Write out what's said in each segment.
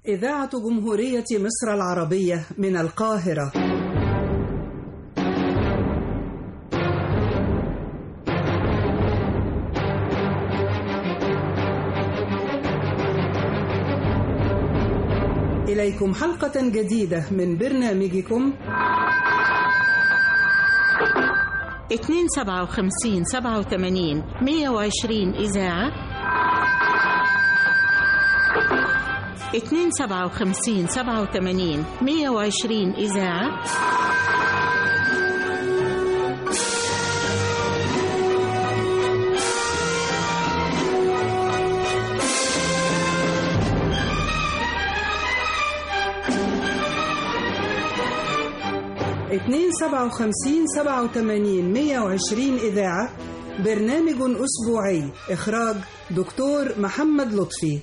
إذاعة جمهورية مصر العربية من القاهرة إليكم حلقة جديدة من برنامجكم 257 87 120 إذاعة 257 87 120 إذاعة اتنين سبعة وخمسين سبعة وتمانين مية وعشرين إذاعة برنامج أسبوعي إخراج دكتور محمد لطفي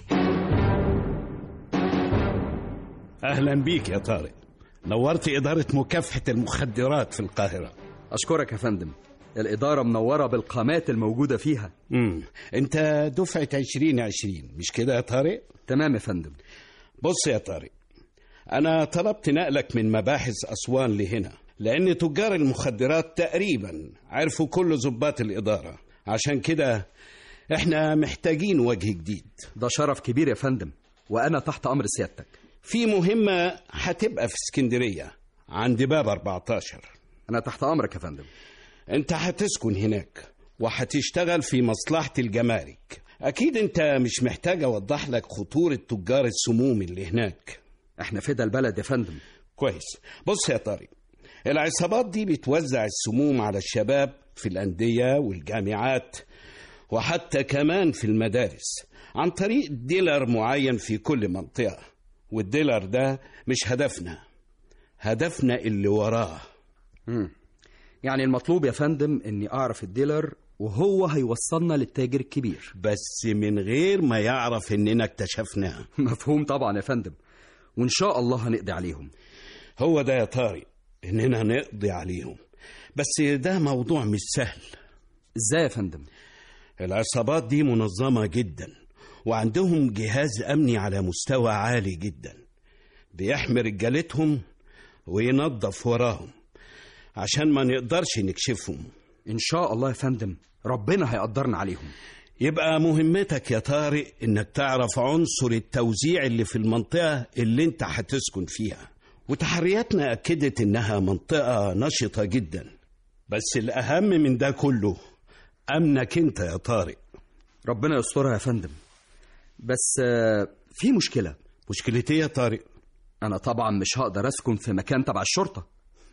أهلا بيك يا طارق نورت إدارة مكافحة المخدرات في القاهرة أشكرك يا فندم الإدارة منورة بالقامات الموجودة فيها مم. أنت دفعة 2020 مش كده يا طارق؟ تمام يا فندم بص يا طارق أنا طلبت نقلك من مباحث أسوان لهنا لأن تجار المخدرات تقريبا عرفوا كل ضباط الإدارة عشان كده إحنا محتاجين وجه جديد ده شرف كبير يا فندم وأنا تحت أمر سيادتك في مهمة هتبقى في اسكندرية عند باب 14 أنا تحت أمرك يا فندم انت هتسكن هناك وهتشتغل في مصلحة الجمارك أكيد أنت مش محتاج أوضح لك خطورة تجار السموم اللي هناك احنا فدا البلد يا فندم كويس بص يا طارق العصابات دي بتوزع السموم على الشباب في الأندية والجامعات وحتى كمان في المدارس عن طريق ديلر معين في كل منطقة والديلر ده مش هدفنا هدفنا اللي وراه مم. يعني المطلوب يا فندم إني أعرف الديلر وهو هيوصلنا للتاجر الكبير بس من غير ما يعرف إننا اكتشفناه مفهوم طبعا يا فندم وإن شاء الله هنقضي عليهم هو ده يا طارق إننا نقضي عليهم بس ده موضوع مش سهل إزاي يا فندم العصابات دي منظمة جدا وعندهم جهاز أمني على مستوى عالي جدا بيحمي رجالتهم وينظف وراهم عشان ما نقدرش نكشفهم إن شاء الله يا فندم ربنا هيقدرنا عليهم يبقى مهمتك يا طارق انك تعرف عنصر التوزيع اللي في المنطقة اللي انت هتسكن فيها وتحرياتنا أكدت انها منطقة نشطة جدا بس الأهم من ده كله أمنك انت يا طارق ربنا يسترها يا فندم بس آه، في مشكلة مشكلتي يا طارق أنا طبعا مش هقدر أسكن في مكان تبع الشرطة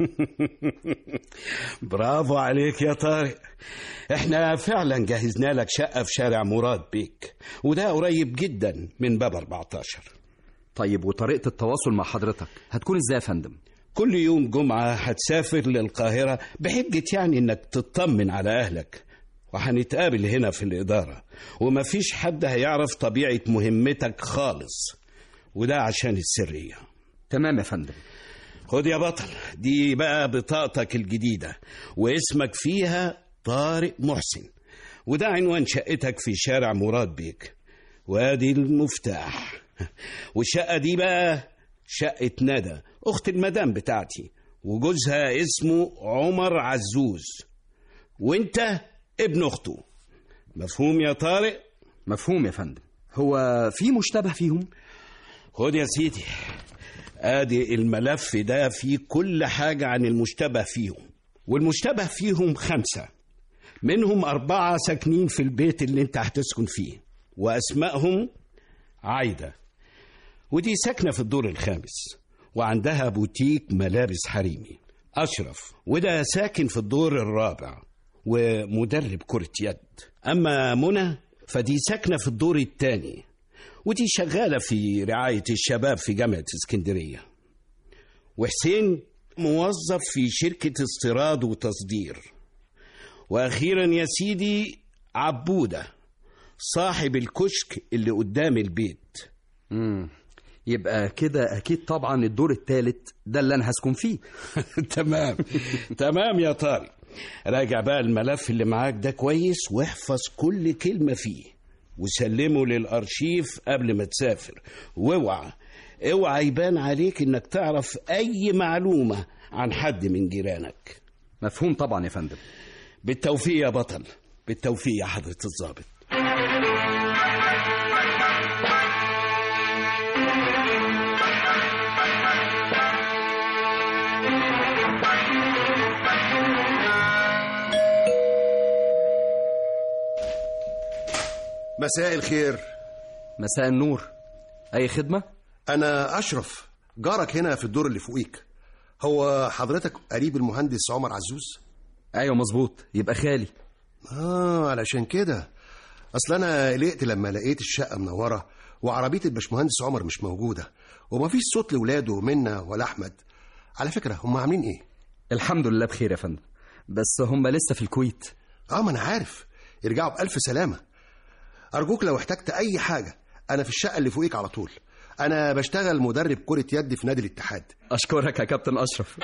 برافو عليك يا طارق احنا فعلا جهزنا لك شقة في شارع مراد بيك وده قريب جدا من باب 14 طيب وطريقة التواصل مع حضرتك هتكون إزاي يا فندم كل يوم جمعة هتسافر للقاهرة بحجة يعني انك تطمن على اهلك وهنتقابل هنا في الإدارة ومفيش حد هيعرف طبيعة مهمتك خالص وده عشان السرية تمام يا فندم خد يا بطل دي بقى بطاقتك الجديدة واسمك فيها طارق محسن وده عنوان شقتك في شارع مراد بيك وادي المفتاح والشقة دي بقى شقة ندى أخت المدام بتاعتي وجوزها اسمه عمر عزوز وانت ابن أخته مفهوم يا طارق؟ مفهوم يا فندم هو في مشتبه فيهم خد يا سيدي ادي الملف ده فيه كل حاجة عن المشتبه فيهم والمشتبه فيهم خمسة منهم أربعة ساكنين في البيت اللي انت هتسكن فيه وأسمائهم عايدة ودي ساكنة في الدور الخامس وعندها بوتيك ملابس حريمي أشرف وده ساكن في الدور الرابع ومدرب كرة يد أما منى فدي ساكنة في الدور الثاني ودي شغالة في رعاية الشباب في جامعة اسكندرية وحسين موظف في شركة استيراد وتصدير وأخيرا يا سيدي عبودة صاحب الكشك اللي قدام البيت مم. يبقى كده أكيد طبعا الدور الثالث ده اللي أنا هسكن فيه تمام تمام يا طارق راجع بقى الملف اللي معاك ده كويس واحفظ كل كلمة فيه وسلمه للأرشيف قبل ما تسافر واوعى اوعى يبان عليك انك تعرف اي معلومة عن حد من جيرانك مفهوم طبعا يا فندم بالتوفيق يا بطل بالتوفيق يا حضرة الضابط مساء الخير مساء النور اي خدمه أنا أشرف جارك هنا في الدور اللي فوقيك هو حضرتك قريب المهندس عمر عزوز؟ ايوه مظبوط يبقى خالي آه علشان كده أصل أنا قلقت لما لقيت الشقة منورة وعربية الباشمهندس عمر مش موجودة ومفيش صوت لولاده منا ولا أحمد على فكرة هم عاملين إيه؟ الحمد لله بخير يا فندم بس هم لسه في الكويت آه ما أنا عارف يرجعوا بألف سلامة أرجوك لو احتجت أي حاجة أنا في الشقة اللي فوقيك على طول أنا بشتغل مدرب كرة يد في نادي الاتحاد اشكرك يا كابتن اشرف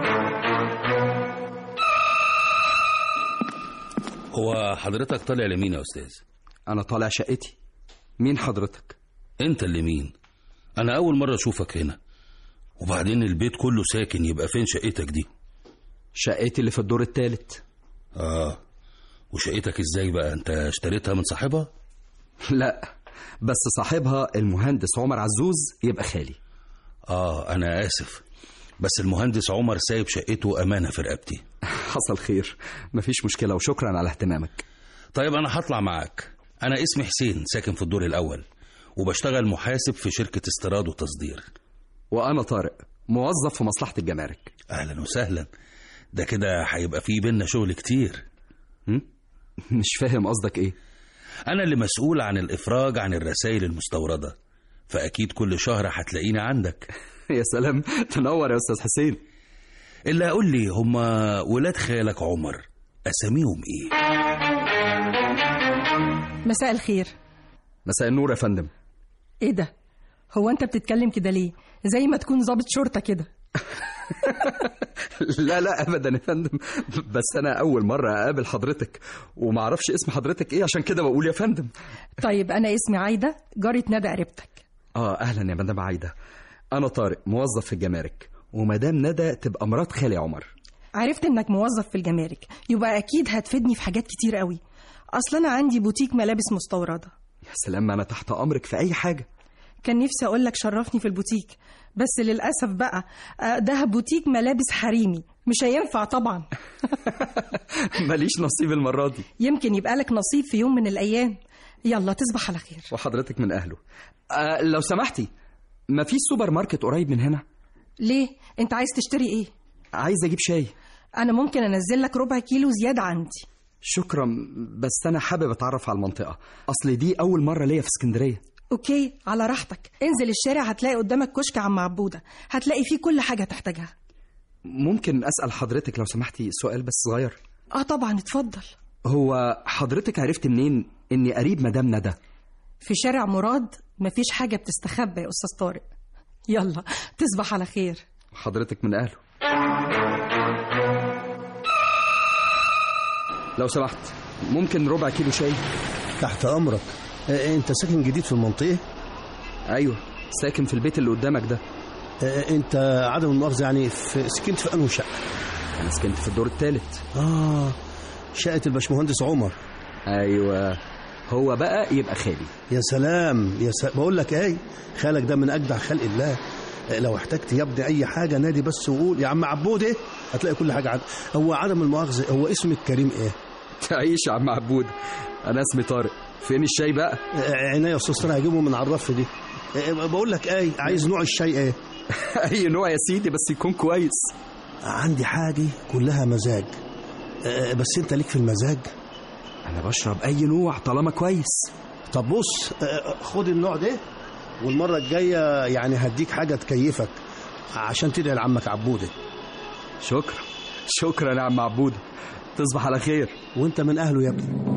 هو حضرتك طالع لمين يا استاذ انا طالع شقتي مين حضرتك انت اللي مين انا اول مره اشوفك هنا وبعدين البيت كله ساكن يبقى فين شقتك دي شقتي اللي في الدور الثالث اه وشقتك ازاي بقى انت اشتريتها من صاحبها لا بس صاحبها المهندس عمر عزوز يبقى خالي اه انا اسف بس المهندس عمر سايب شقته امانه في رقبتي حصل خير مفيش مشكله وشكرا على اهتمامك طيب انا هطلع معاك انا اسمي حسين ساكن في الدور الاول وبشتغل محاسب في شركه استيراد وتصدير وانا طارق موظف في مصلحه الجمارك اهلا وسهلا ده كده هيبقى في بينا شغل كتير مش فاهم قصدك ايه انا اللي مسؤول عن الافراج عن الرسائل المستورده فاكيد كل شهر هتلاقيني عندك يا سلام تنور يا استاذ حسين الا قول لي هما ولاد خالك عمر اساميهم ايه مساء الخير مساء النور يا فندم ايه ده هو انت بتتكلم كده ليه زي ما تكون ضابط شرطه كده لا لا ابدا يا فندم بس انا اول مره اقابل حضرتك وما اعرفش اسم حضرتك ايه عشان كده بقول يا فندم طيب انا اسمي عايده جارة ندى قريبتك اه اهلا يا مدام عايده انا طارق موظف في الجمارك ومدام ندى تبقى مرات خالي عمر عرفت انك موظف في الجمارك يبقى اكيد هتفيدني في حاجات كتير قوي اصل انا عندي بوتيك ملابس مستورده يا سلام انا تحت امرك في اي حاجه كان نفسي اقول لك شرفني في البوتيك بس للاسف بقى آه، ده بوتيك ملابس حريمي مش هينفع طبعا ماليش نصيب المره دي يمكن يبقى لك نصيب في يوم من الايام يلا تصبح على خير وحضرتك من اهله آه لو سمحتي ما فيش سوبر ماركت قريب من هنا ليه انت عايز تشتري ايه عايز اجيب شاي انا ممكن انزل لك ربع كيلو زياده عندي شكرا بس انا حابب اتعرف على المنطقه اصل دي اول مره ليا في اسكندريه اوكي على راحتك انزل الشارع هتلاقي قدامك كشك عم عبوده هتلاقي فيه كل حاجه تحتاجها ممكن اسال حضرتك لو سمحتي سؤال بس صغير اه طبعا اتفضل هو حضرتك عرفت منين اني قريب مدام ندى في شارع مراد مفيش حاجه بتستخبى يا استاذ طارق يلا تصبح على خير حضرتك من اهله لو سمحت ممكن ربع كيلو شاي تحت امرك آه، انت ساكن جديد في المنطقه ايوه ساكن في البيت اللي قدامك ده آه، انت عدم المؤاخذه يعني في سكنت في انه شقه انا سكنت في الدور الثالث اه شقه الباشمهندس عمر ايوه هو بقى يبقى خالي يا سلام يا سلام بقول لك ايه خالك ده من اجدع خلق الله آه، لو احتجت يا ابني اي حاجه نادي بس وقول يا عم عبود ايه هتلاقي كل حاجه عندك هو عدم المؤاخذه هو اسمك كريم ايه تعيش يا عم عبود انا اسمي طارق فين الشاي بقى آه، عينيا يا استاذ طارق هجيبه من على الرف دي آه، بقول لك ايه عايز نوع الشاي ايه اي نوع يا سيدي بس يكون كويس عندي حاجه كلها مزاج آه، بس انت ليك في المزاج انا بشرب اي نوع طالما كويس طب بص آه، خد النوع ده والمره الجايه يعني هديك حاجه تكيفك عشان تدعي لعمك عبوده شكرا شكرا يا عم عبود تصبح على خير وانت من اهله يا ابني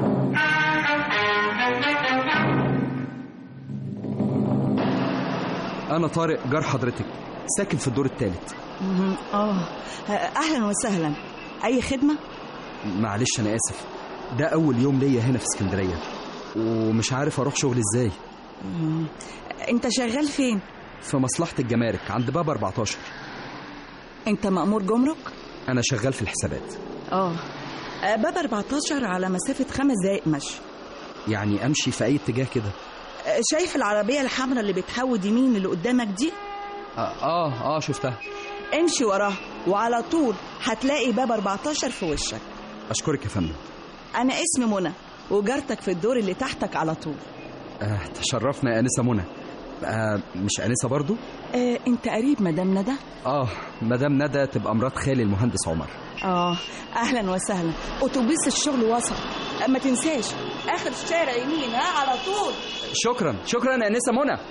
انا طارق جار حضرتك ساكن في الدور الثالث اه اهلا وسهلا اي خدمه معلش انا اسف ده اول يوم ليا هنا في اسكندريه ومش عارف اروح شغل ازاي انت شغال فين في مصلحة الجمارك عند باب 14 انت مأمور جمرك أنا شغال في الحسابات اه آه، باب 14 على مسافة خمس دقايق مشي يعني أمشي في أي اتجاه كده آه، شايف العربية الحمراء اللي بتحود يمين اللي قدامك دي آه آه, آه شفتها امشي وراها وعلى طول هتلاقي باب 14 في وشك أشكرك يا فندم انا اسمي منى وجارتك في الدور اللي تحتك على طول آه تشرفنا يا أنسة منى آه مش أنسة برضو؟ آه انت قريب مدام ندى آه مدام ندى تبقى مرات خالي المهندس عمر اه اهلا وسهلا اتوبيس الشغل وصل آه، ما تنساش اخر شارع يمين ها على طول شكرا شكرا يا أنسة منى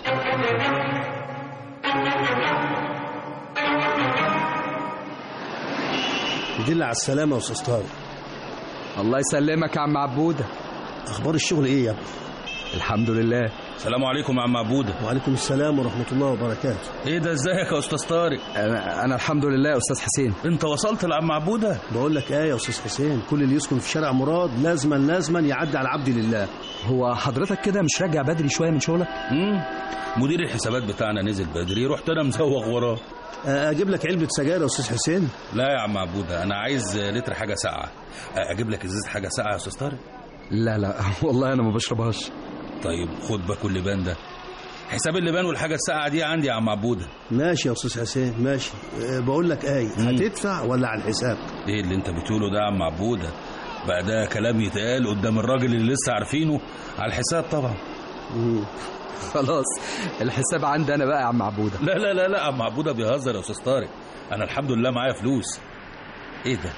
دل على السلامة يا أستاذ طارق الله يسلمك يا عم عبودة أخبار الشغل إيه يا ابني؟ الحمد لله السلام عليكم يا عم عبوده وعليكم السلام ورحمة الله وبركاته ايه ده ازيك يا استاذ طارق أنا, أنا الحمد لله يا أستاذ حسين انت وصلت لعم عبوده بقول لك ايه يا استاذ حسين كل اللي يسكن في شارع مراد لازما لازما يعدي على عبد لله هو حضرتك كده مش راجع بدري شوية من شغلك؟ مم. مدير الحسابات بتاعنا نزل بدري رحت انا مزوغ وراه آه، اجيب لك علبه سجاير يا استاذ حسين لا يا عم عبوده انا عايز لتر حاجه ساقعه اجيب لك ازازه حاجه ساقعه يا استاذ طارق لا لا والله أنا ما بشربهاش طيب خد باكل اللبان ده حساب اللبان والحاجه الساقعه دي عندي يا عم عبوده ماشي يا استاذ حسين ماشي آه، بقول لك ايه هتدفع ولا على الحساب ايه اللي انت بتقوله ده يا عم عبوده بقى ده كلام يتقال قدام الراجل اللي لسه عارفينه على الحساب طبعا مم. خلاص الحساب عندي أنا بقى يا عم عبودة لا لا لا لا عم عبوده بيهزر يا استاذ طارق انا الحمد لله معايا فلوس ايه ده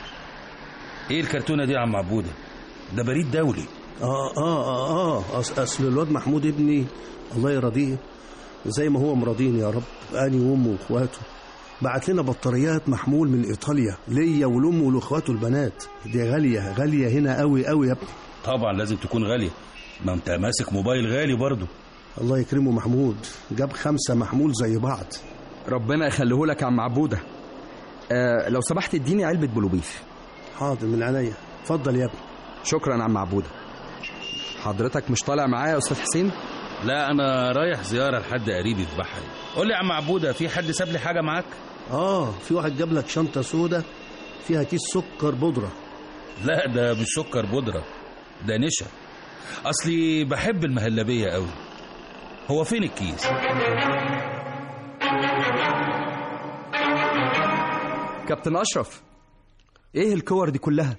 ايه الكرتونه دي يا عم عبوده ده بريد دولي اه اه اه اه أص- اصل الواد محمود ابني الله يرضيه زي ما هو مراضيني يا رب اني وامه واخواته بعت لنا بطاريات محمول من ايطاليا ليا ولامه ولاخواته البنات دي غاليه غاليه هنا قوي قوي يا ابني طبعا لازم تكون غاليه ما انت ماسك موبايل غالي برضه الله يكرمه محمود جاب خمسه محمول زي بعض ربنا يخليه لك يا عم عبودة آه لو سمحت اديني علبة بلوبيف حاضر من عينيا اتفضل يا ابني شكرا يا عم عبودة حضرتك مش طالع معايا يا أستاذ حسين؟ لا انا رايح زياره لحد قريبي في بحري قول لي يا عم عبوده في حد ساب لي حاجه معاك اه في واحد جاب لك شنطه سودا فيها كيس سكر بودره لا ده مش سكر بودره ده نشا اصلي بحب المهلبيه قوي هو فين الكيس كابتن أشرف إيه الكور دي كلها؟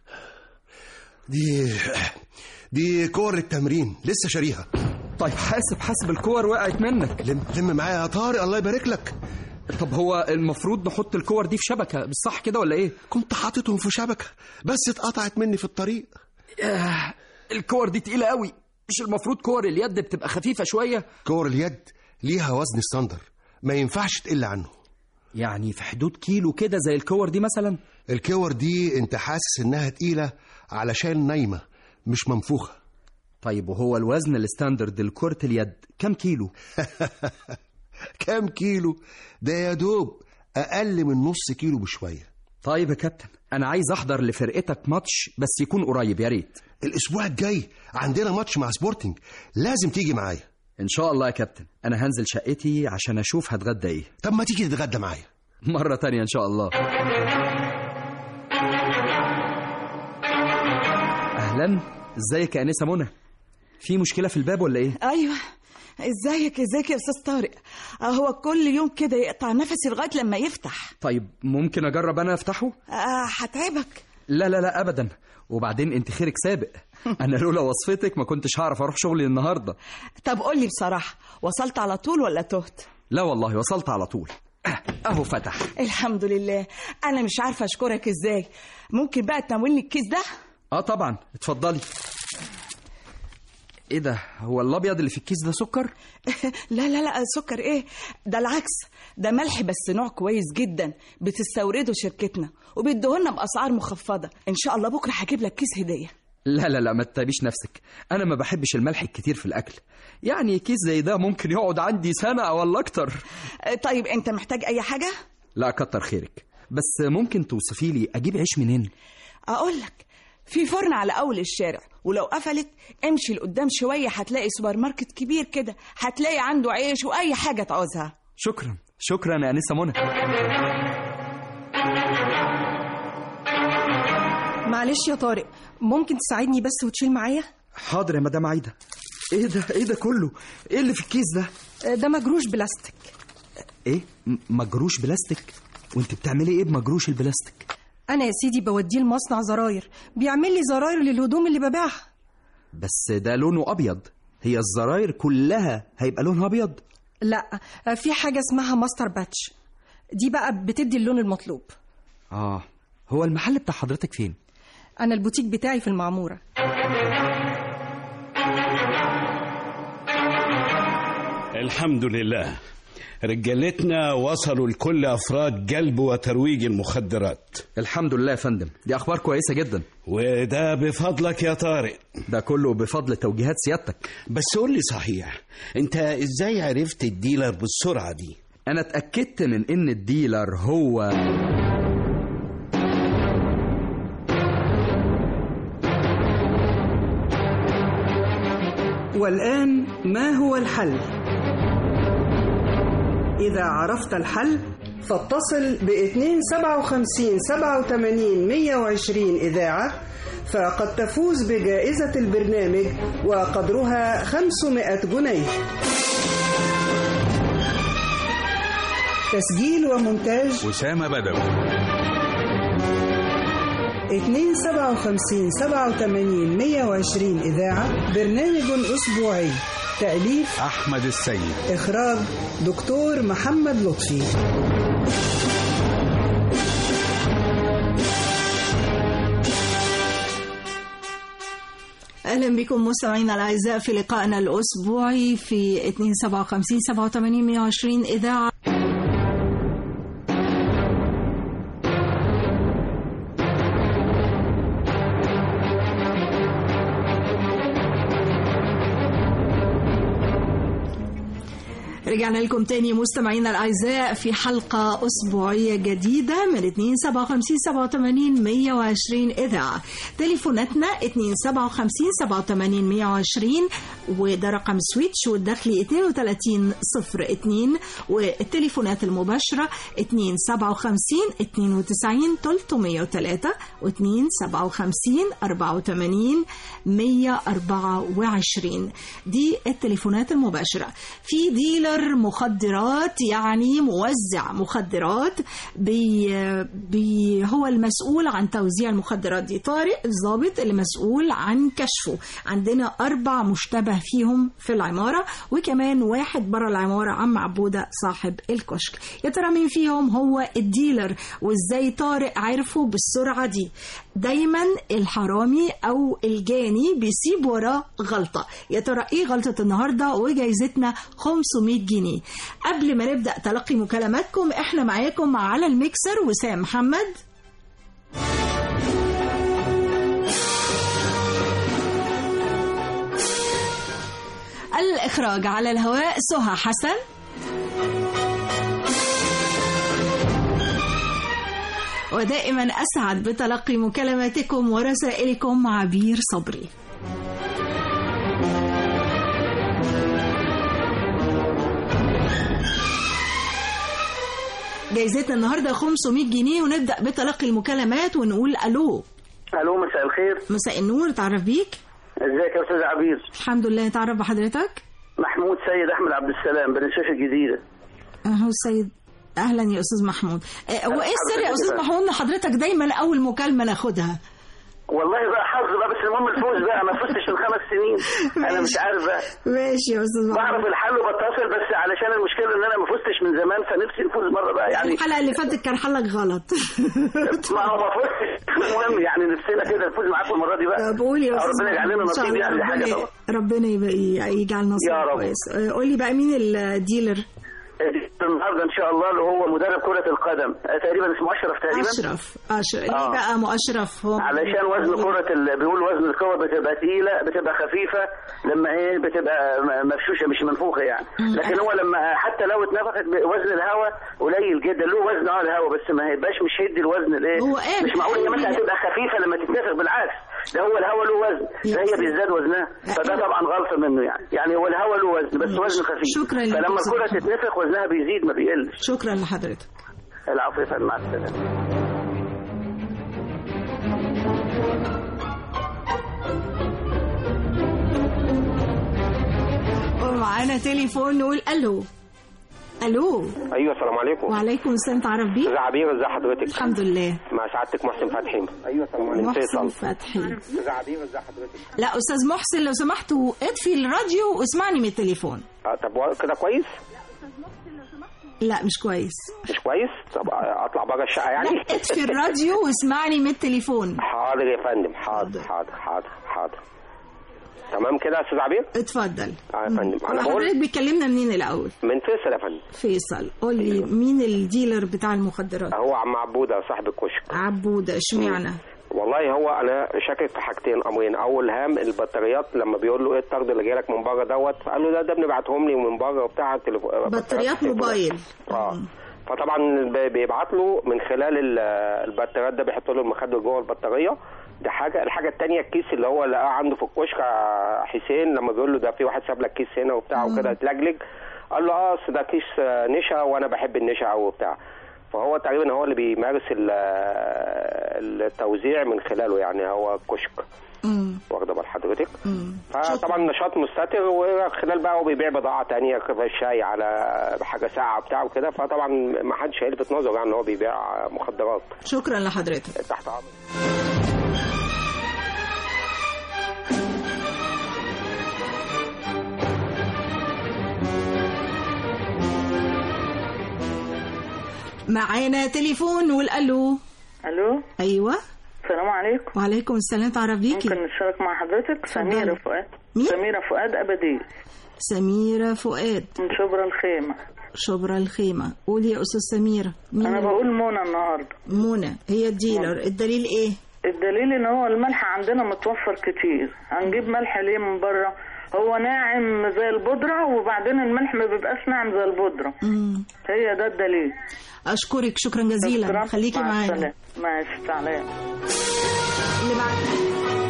دي دي كور التمرين لسه شاريها طيب حاسب حاسب الكور وقعت منك لم لم معايا يا طارق الله يبارك لك طب هو المفروض نحط الكور دي في شبكة مش صح كده ولا إيه؟ كنت حاططهم في شبكه بس اتقطعت مني في الطريق آه الكور دي تقيلة قوي مش المفروض كور اليد بتبقى خفيفة شوية كور اليد ليها وزن ستاندر ما ينفعش تقل عنه يعني في حدود كيلو كده زي الكور دي مثلا الكور دي انت حاسس انها تقيله علشان نايمه مش منفوخه طيب وهو الوزن الستاندرد لكرة اليد كم كيلو؟ كام كيلو ده يا دوب اقل من نص كيلو بشويه طيب يا كابتن أنا عايز أحضر لفرقتك ماتش بس يكون قريب يا ريت الاسبوع الجاي عندنا ماتش مع سبورتنج لازم تيجي معايا إن شاء الله يا كابتن أنا هنزل شقتي عشان أشوف هتغدى إيه طب ما تيجي تتغدى معايا مرة تانية إن شاء الله أهلا ازيك يا أنسة منى في مشكلة في الباب ولا إيه؟ ايوه ازيك ازيك يا استاذ طارق آه، هو كل يوم كده يقطع نفسي لغايه لما يفتح طيب ممكن أجرب أنا أفتحه؟ آه، هتعبك لا لا لا أبدا وبعدين أنت خيرك سابق أنا لولا وصفتك ما كنتش هعرف أروح شغلي النهاردة طب قول لي بصراحه وصلت على طول ولا تهت لا والله وصلت على طول أه، أهو فتح الحمد لله انا مش عارفه اشكرك ازاي ممكن بقى تناولني الكيس ده اه طبعا اتفضلي ايه ده هو الابيض اللي في الكيس ده سكر لا لا لا سكر ايه ده العكس ده ملح بس نوع كويس جدا بتستورده شركتنا وبيدوهولنا باسعار مخفضه ان شاء الله بكره هجيب لك كيس هديه لا لا لا ما تتعبيش نفسك انا ما بحبش الملح الكتير في الاكل يعني كيس زي ده ممكن يقعد عندي سنه ولا اكتر آه، طيب انت محتاج اي حاجه لا كتر خيرك بس ممكن توصفي لي اجيب عيش منين اقول لك في فرن على اول الشارع ولو قفلت امشي لقدام شويه هتلاقي سوبر ماركت كبير كده هتلاقي عنده عيش واي حاجه تعوزها شكرا شكرا يا انسه منى معلش يا طارق ممكن تساعدني بس وتشيل معايا حاضر يا مدام عايده ايه ده ايه ده كله ايه اللي في الكيس ده آه، ده مجروش بلاستيك ايه م- مجروش بلاستيك وانت بتعملي ايه بمجروش البلاستيك انا يا سيدي بوديه لمصنع زراير بيعمل لي زراير للهدوم اللي ببيعها بس ده لونه ابيض هي الزراير كلها هيبقى لونها ابيض لا آه، في حاجه اسمها ماستر باتش دي بقى بتدي اللون المطلوب اه هو المحل بتاع حضرتك فين انا البوتيك بتاعي في المعموره الحمد لله رجالتنا وصلوا لكل أفراد جلب وترويج المخدرات الحمد لله يا فندم دي اخبار كويسه جدا وده بفضلك يا طارق ده كله بفضل توجيهات سيادتك بس قول لي صحيح انت ازاي عرفت الديلر بالسرعة دي انا اتاكدت من ان الديلر هو والآن ما هو الحل؟ إذا عرفت الحل فاتصل ب 257 87 120 إذاعة فقد تفوز بجائزة البرنامج وقدرها 500 جنيه تسجيل ومونتاج أسامة بدوي 257 87 120 إذاعة برنامج أسبوعي تأليف أحمد السيد إخراج دكتور محمد لطفي اهلا بكم مستمعينا الاعزاء في لقائنا الاسبوعي في 257 87 120 اذاعه رجعنا لكم تاني مستمعينا الاعزاء في حلقه اسبوعيه جديده من 257 87 120 اذاعه تليفوناتنا 257 87 120 وده رقم سويتش والداخلي 32 02 والتليفونات المباشره 257 92 303 و257 84 124 دي التليفونات المباشره في ديلر مخدرات يعني موزع مخدرات بي بي هو المسؤول عن توزيع المخدرات دي طارق الضابط اللي مسؤول عن كشفه عندنا أربع مشتبه فيهم في العمارة وكمان واحد بره العمارة عم عبودة صاحب الكشك يا ترى مين فيهم هو الديلر وازاي طارق عرفه بالسرعة دي دايما الحرامي أو الجاني بيسيب وراه غلطة يا ترى ايه غلطة النهاردة وجايزتنا 500 جنيه قبل ما نبدأ تلقي مكالماتكم احنا معاكم على الميكسر وسام محمد الإخراج على الهواء سهى حسن ودائما أسعد بتلقي مكالماتكم ورسائلكم عبير صبري جايزتنا النهارده 500 جنيه ونبدا بتلقي المكالمات ونقول الو الو مساء الخير مساء النور تعرف بيك ازيك يا استاذ عبير الحمد لله تعرف بحضرتك محمود سيد احمد عبد السلام بن الشاشه الجديده اهو السيد اهلا يا استاذ محمود آه، هو ايه السر يا حضرتك استاذ كده. محمود ان حضرتك دايما اول مكالمه ناخدها والله بقى حظ بقى بس المهم الفوز بقى ما فزتش من خمس سنين انا مش عارف بقى ماشي يا استاذ بعرف محمود الحل وبتصل بس علشان المشكله ان انا ما فزتش من زمان فنفسي نفوز مره بقى يعني الحلقه اللي فاتت كان حلك غلط ما هو ما فزتش المهم يعني نفسنا كده نفوز معاكم المره دي بقى طب قول يا استاذ ربنا يجعل لنا محمود. إن شاء نصيب الله يعني دي حاجه ربنا طبعا ربنا يبقى يجعل نصيب يا رب. كويس آه، قول لي بقى مين الديلر النهارده ان شاء الله اللي هو مدرب كره القدم آه، تقريبا اسمه اشرف تقريبا اشرف اشرف ليه آه. بقى مؤشرف هو علشان وزن كرة ال... بيقول وزن الكرة بتبقى تقيلة بتبقى خفيفة لما ايه بتبقى م- مفشوشة مش منفوخة يعني لكن هو لما حتى لو اتنفخت ب- وزن الهواء قليل جدا له وزن اه الهواء بس ما هيبقاش مش هيدي الوزن الايه هو قال- مش معقول ان قال مثلا لي- تبقى خفيفة لما تتنفخ بالعكس ده هو الهواء له وزن فهي بيزداد وزنها فده طبعا غلط منه يعني يعني هو الهواء له وزن بس وزن خفيف شكرا لك فلما يا أستاذ الكره محمد. تتنفخ وزنها بيزيد ما بيقلش شكرا لحضرتك العفو يا فندم مع السلامه ومعانا تليفون نقول الو الو ايوه السلام عليكم وعليكم السلام تعرف بيه ازي عبير ازي حضرتك الحمد لله مع سعادتك محسن فتحي ايوه السلام عليكم محسن فتحي ازي عبير ازي حضرتك لا استاذ محسن لو سمحتوا اطفي الراديو واسمعني من التليفون آه طب و- كده كويس لا مش كويس مش كويس طب اطلع بره الشقه يعني لا اطفي الراديو واسمعني من التليفون حاضر يا فندم حاضر حاضر حاضر حاضر تمام كده يا استاذ عبير اتفضل اه يا فندم انا حضرتك بقول بيكلمنا منين الاول من فيصل يا فندم فيصل قول لي مين الديلر بتاع المخدرات هو عم عبوده صاحب الكشك عبوده اشمعنى والله هو انا شاكك في حاجتين امرين اول هام البطاريات لما بيقول له ايه الطرد اللي جايلك من بره دوت فقال له ده ده بنبعتهم لي من بره وبتاع التليفون بطاريات موبايل اه فطبعا ب- بيبعت له من خلال ال- البطاريات ده بيحط له المخدر جوه البطاريه ده حاجه الحاجه الثانيه الكيس اللي هو لقاه عنده في الكشك آه، حسين لما بيقول له ده في واحد ساب لك كيس هنا وبتاع وكده اتلجلج قال له اه أصل ده كيس آه، نشا وانا بحب النشا قوي وبتاع فهو تقريبا هو اللي بيمارس ال- التوزيع من خلاله يعني هو الكشك واخده بال حضرتك فطبعا نشاط مستتر وخلال بقى هو بيبيع بضاعه تانية كده شاي على حاجه ساعه بتاع وكده فطبعا ما حدش هيلفت نظره يعني ان هو بيبيع مخدرات شكرا لحضرتك تحت امر معانا تليفون نقول الو الو ايوه السلام عليكم وعليكم السلام تعرف بيكي ممكن نشارك مع حضرتك اتفضلي. سميرة فؤاد مين؟ سميرة فؤاد أبدي سميرة فؤاد من شبرا الخيمة شبرا الخيمة قولي يا أستاذ سميرة مين أنا بقول منى النهاردة منى هي الديلر الدليل إيه؟ الدليل إن هو الملح عندنا متوفر كتير هنجيب ملح ليه من بره هو ناعم زي البودرة وبعدين الملح ما بيبقاش ناعم زي البودرة مم. هي ده الدليل أشكرك شكرا جزيلا شكراً. خليكي مع معانا السلامة. ماشي تعالى اللي بعد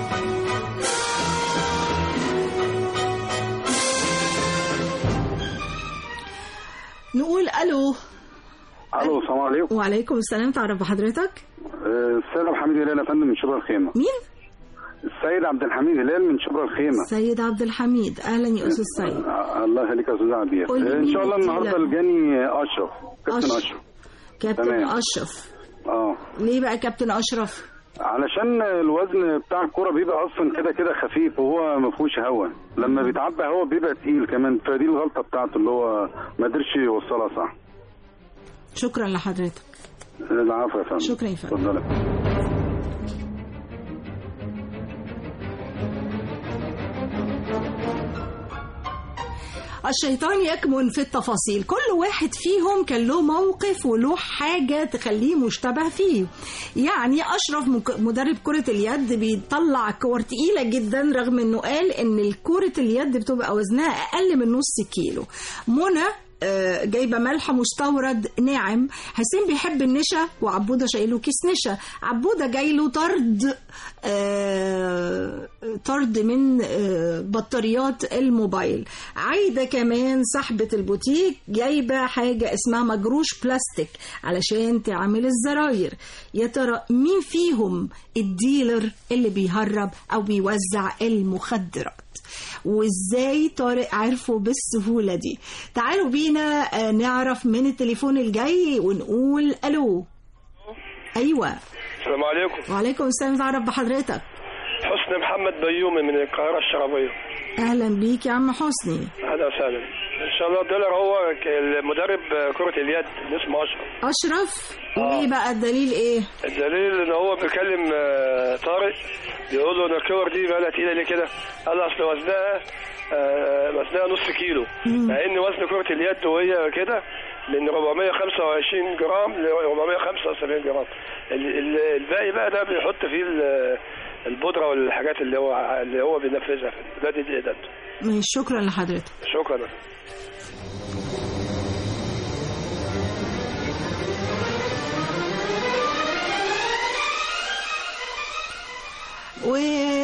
نقول الو الو السلام عليكم وعليكم السلام تعرف بحضرتك آه، السيد عبد الحميد هلال يا فندم من شبرا الخيمه مين السيد عبد الحميد هلال من شبرا الخيمه سيد عبد الحميد اهلا يا استاذ سيد آه، الله يخليك يا استاذ عبير قول لي آه، ان مين شاء الله الديلر؟ النهارده الجاني اشرف كابتن أشرف. اشرف كابتن تمام. اشرف اه ليه بقى كابتن اشرف علشان الوزن بتاع الكرة بيبقى اصلا كده كده خفيف وهو ما فيهوش هوا لما بيتعبى هوا بيبقى تقيل كمان فدي الغلطه بتاعته اللي هو ما قدرش يوصلها صح شكرا لحضرتك العفو يا فندم شكرا يا فندم. اتفضلي الشيطان يكمن في التفاصيل كل واحد فيهم كان له موقف وله حاجة تخليه مشتبه فيه يعني أشرف مك- مدرب كرة اليد بيطلع كور تقيلة جدا رغم أنه قال أن كرة اليد بتبقى وزنها أقل من نص كيلو منى آه، جايبه ملح مستورد ناعم حسين بيحب النشا وعبوده شايله كيس نشا عبوده جاي له طرد آه، طرد من آه، بطاريات الموبايل عايده كمان صاحبه البوتيك جايبه حاجه اسمها مجروش بلاستيك علشان تعمل الزراير يا ترى مين فيهم الديلر اللي بيهرب او بيوزع المخدرات وازاي طارق عرفه بالسهولة دي تعالوا بينا آه، نعرف من التليفون الجاي ونقول الو ايوه السلام عليكم وعليكم السلام تعرف بحضرتك حسني محمد بيومي من القاهرة الشرابية اهلا بيك يا عم حسني أهلا وسهلا إن شاء الله دولار هو ك- المدرب كرة اليد اللي اسمه أشرف اشرف وايه بقى الدليل ايه الدليل إن هو بيكلم آه، طارق يقول له إن الكور دي بقى تقيلة ليه كده؟ قال له أصل وزنها آه، وزنها نص كيلو مع إن وزن كرة اليد وهي كده من 425 جرام ل 475 جرام ال- ال- الباقي بقى ده بيحط فيه ال- البودرة والحاجات اللي هو اللي هو بينفذها في ده دي دي ده ماشي شكرا لحضرتك شكرا و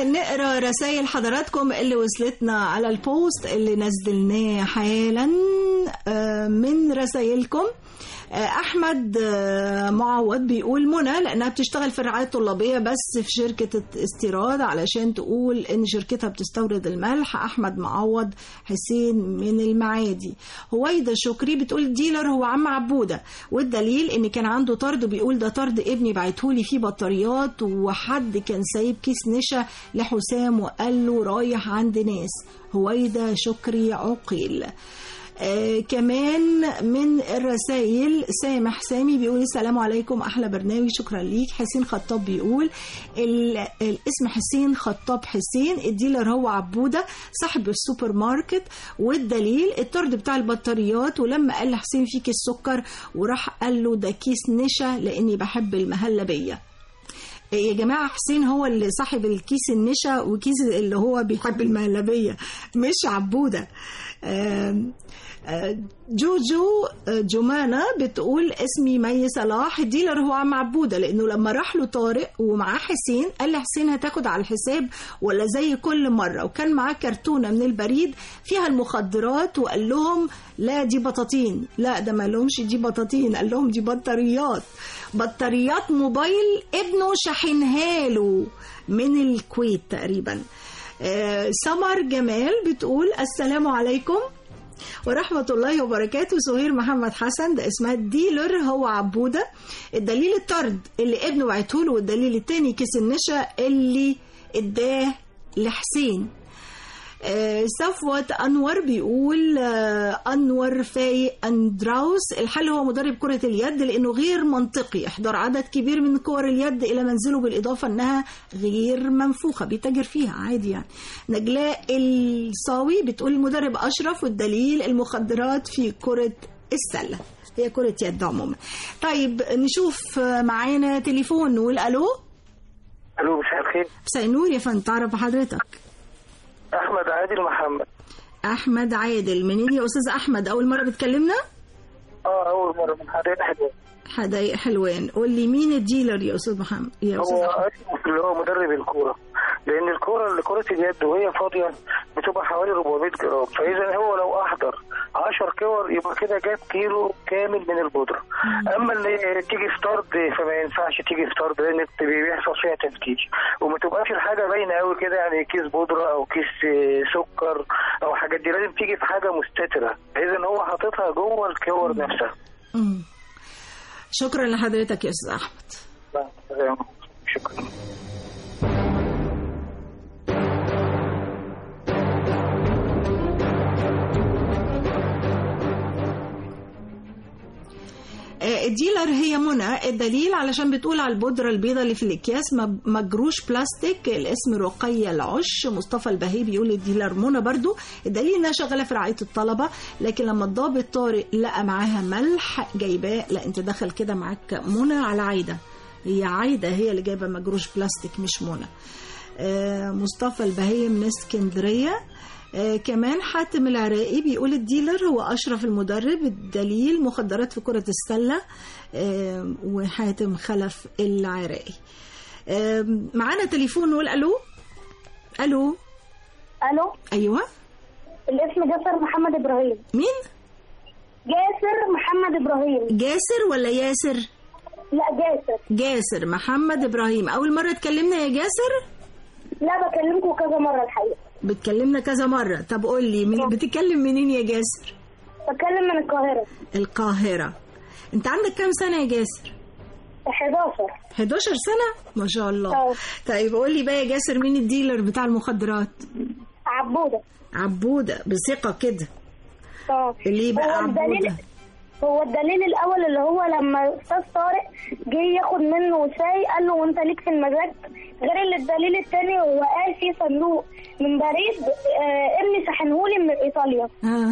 رسائل حضراتكم اللي وصلتنا على البوست اللي نزلناه حالا آه، من رسائلكم آه، احمد آه، معوض بيقول منى لانها بتشتغل في الرعايه الطلابيه بس في شركه استيراد علشان تقول ان شركتها بتستورد الملح احمد معوض حسين من المعادي هويدا شكري بتقول ديلر هو عم عبوده والدليل ان كان عنده طرد وبيقول ده طرد ابني بعتهولي فيه بطاريات وحد كان سايب كيس نشا لحسام وقال له رايح عند ناس هويدا شكري عقيل آه كمان من الرسائل سامح سامي بيقول السلام عليكم احلى برنامج شكرا ليك حسين خطاب بيقول ال- الاسم حسين خطاب حسين الديلر هو عبوده صاحب السوبر ماركت والدليل الطرد بتاع البطاريات ولما قال لحسين في كيس سكر وراح قال له ده كيس نشا لاني بحب المهلبيه يا جماعة حسين هو اللي صاحب الكيس النشا وكيس اللي هو بيحب المهلبية مش عبودة آم، آه، جوجو آه، جمانة بتقول اسمي مي صلاح الديلر هو عم عبودة لأنه لما راح له طارق ومعاه حسين قال لحسين هتاخد على الحساب ولا زي كل مرة وكان معاه كرتونة من البريد فيها المخدرات وقال لهم لا دي بطاطين لا ده ما لهمش دي بطاطين قال لهم دي بطاريات بطاريات موبايل ابنه شاحنها له من الكويت تقريبا آه، سمر جمال بتقول السلام عليكم ورحمة الله وبركاته سهير محمد حسن ده اسمها الديلر هو عبودة الدليل الطرد اللي ابنه بعتهوله والدليل التاني كيس النشا اللي اداه لحسين آه، صفوت انور بيقول آه، انور فايق اندراوس الحل هو مدرب كره اليد لانه غير منطقي احضار عدد كبير من كور اليد الى منزله بالاضافه انها غير منفوخه بيتاجر فيها عادي يعني نجلاء الصاوي بتقول المدرب اشرف والدليل المخدرات في كره السله هي كره يد عموما طيب نشوف آه، معانا تليفون نقول الو الو مساء الخير مساء النور يا فندم تعرف حضرتك احمد عادل محمد احمد عادل منين يا استاذ احمد اول مره بتكلمنا اه اول مره من حضرتك حلوه حدايق حلوان قول لي مين الديلر يا استاذ محمد يا استاذ هو احمد اسمه اللي هو مدرب الكوره لان الكوره اللي كره اليد وهي فاضيه بتبقى حوالي 400 جرام فاذا هو لو احضر 10 كور يبقى كده جاب كيلو كامل من البودره اما اللي تيجي في طرد فما ينفعش تيجي في طرد لان بيحصل فيها تفتيش وما تبقاش الحاجه باينه قوي كده يعني كيس بودره او كيس آه، سكر او حاجات دي لازم تيجي في حاجه مستتره اذا هو حاططها جوه الكور نفسها مم. شكرا لحضرتك يا استاذ احمد شكرا آه، الديلر هي منى الدليل علشان بتقول على البودرة البيضاء اللي في الأكياس مب- مجروش بلاستيك الاسم رقية العش مصطفى البهي بيقول الديلر منى برضو الدليل انها شغالة في رعاية الطلبة لكن لما الضابط طارق لقى معاها ملح جايباه لا انت دخل كده معاك منى على عايدة هي عايدة هي اللي جايبة مجروش بلاستيك مش منى آه، مصطفى البهي من اسكندرية آه، كمان حاتم العراقي بيقول الديلر هو أشرف المدرب الدليل مخدرات في كرة السلة آه، وحاتم خلف العراقي آه، معانا تليفون نقول ألو ألو الو أيوة الاسم جاسر محمد ابراهيم مين جاسر محمد ابراهيم جاسر ولا ياسر لا جاسر جاسر محمد إبراهيم أول مرة اتكلمنا يا جاسر لا بكلمكم كذا مره الحقيقه بتكلمنا كذا مرة طب قول لي من بتتكلم منين يا جاسر بتكلم من القاهره القاهرة انت عندك كام سنة يا جاسر 11 11 سنة ما شاء الله طيب قول لي بقى يا جاسر مين الديلر بتاع المخدرات عبوده عبودة بثقة كده اه ليه بقى هو الدليل عبودة هو الدليل الاول اللي هو لما استاذ طارق جه ياخد منه شاي قال له وانت ليك في المزاج غير اللي الدليل الثاني هو قال في صندوق من بريد آه ابني شحنهولي من ايطاليا اه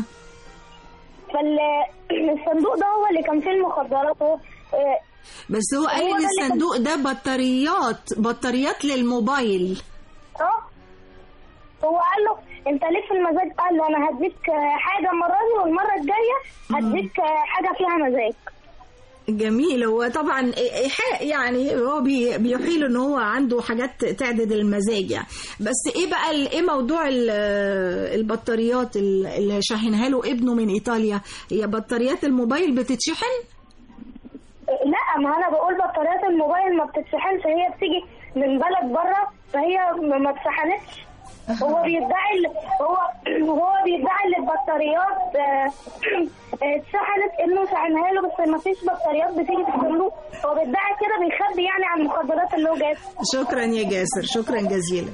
فالصندوق ده هو اللي كان فيه المخدرات هو آه بس هو قال هو ان ده اللي كان- الصندوق ده بطاريات بطاريات للموبايل اه هو قال له انت ليك في المزاج قال له انا هديك آه، حاجه المره دي والمره الجايه هديك آه، حاجه فيها مزاج جميل هو طبعا إيحاء يعني هو بي- بيحيل ان هو عنده حاجات تعدد المزاج يعني بس ايه بقى ال- ايه موضوع ال- البطاريات ال- اللي شاحنها له ابنه من ايطاليا هي بطاريات الموبايل بتتشحن لا ما انا بقول بطاريات الموبايل ما بتتشحنش هي بتيجي من بلد بره فهي ما ما اتشحنتش هو بيدعي ال- هو هو بيدعي ان البطاريات آه، آه، اتشحنت انه شحنها له بس ما فيش بطاريات بتيجي في الصندوق هو بيدعي كده بيخبي يعني عن المخدرات اللي هو جايبها شكرا يا جاسر شكرا جزيلا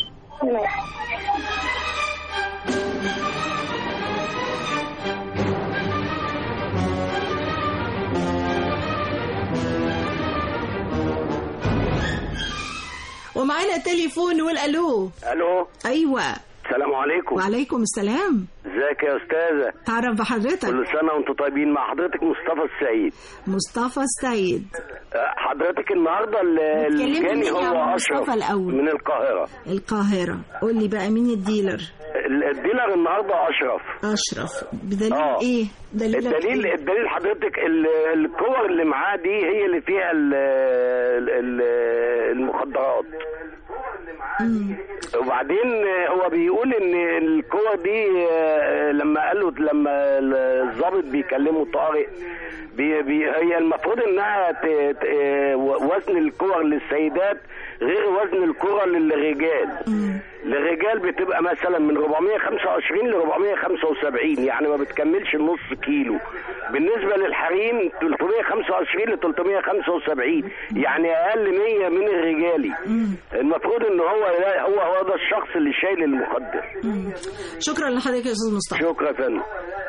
ومعانا تليفون نقول الو الو ايوه السلام عليكم وعليكم السلام ازيك يا استاذه تعرف بحضرتك كل سنه وانتم طيبين مع حضرتك مصطفى السعيد مصطفى السعيد أه، حضرتك النهارده ال- بتكلمني الجاني مين يا هو مصطفى اشرف الأول؟ من القاهره القاهرة قول لي بقى مين الديلر ال- الديلر النهارده اشرف أشرف بدليل آه. ايه دليلك الدليل إيه؟ الدليل حضرتك ال- الكور اللي معاه دي هي اللي فيها ال- ال- المخدرات وبعدين هو بيقول ان الكور دي آه، لما قال له لما الضابط بيكلمه طارق بي بي هي المفروض انها ت ت آه، وزن الكور للسيدات غير وزن الكرة للرجال للرجال بتبقى مثلا من 425 ل 475 يعني ما بتكملش النص كيلو بالنسبة للحريم 325 ل 375 يعني اقل 100 من الرجالي المفروض ان هو هو هو ده الشخص اللي شايل المخدر شكرا لحضرتك يا استاذ مصطفى شكرا يا فندم